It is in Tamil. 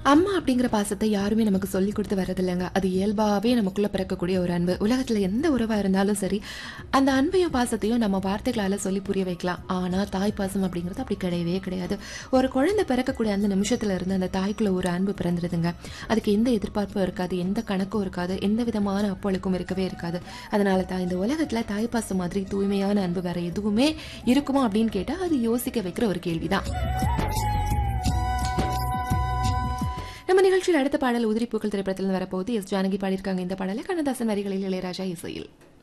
அம்மா அப்படிங்கிற பாசத்தை யாருமே நமக்கு சொல்லி கொடுத்து வர்றதில்லைங்க அது இயல்பாகவே நமக்குள்ள பிறக்கக்கூடிய ஒரு அன்பு உலகத்தில் எந்த உறவாக இருந்தாலும் சரி அந்த அன்பையும் பாசத்தையும் நம்ம வார்த்தைகளால் சொல்லி புரிய வைக்கலாம் ஆனால் தாய் பாசம் அப்படிங்கிறது அப்படி கிடையவே கிடையாது ஒரு குழந்தை பிறக்கக்கூடிய அந்த நிமிஷத்துல இருந்து அந்த தாய்க்குள்ள ஒரு அன்பு பிறந்துடுதுங்க அதுக்கு எந்த எதிர்பார்ப்பும் இருக்காது எந்த கணக்கும் இருக்காது எந்த விதமான அப்பொழுக்கும் இருக்கவே இருக்காது அதனால தான் இந்த உலகத்தில் தாய் பாசம் மாதிரி தூய்மையான அன்பு வேற எதுவுமே இருக்குமா அப்படின்னு கேட்டால் அது யோசிக்க வைக்கிற ஒரு கேள்விதான் நம்ம நிகழ்ச்சியில் அடுத்த பாடல் உதிரி பூக்கள் திரைப்படத்தில் வரப்போகுது எஸ் ஜானகி பாடியிருக்காங்க இந்த பாடலை கண்ணதாசன் வரிகளில் இளையராஜா இசையில்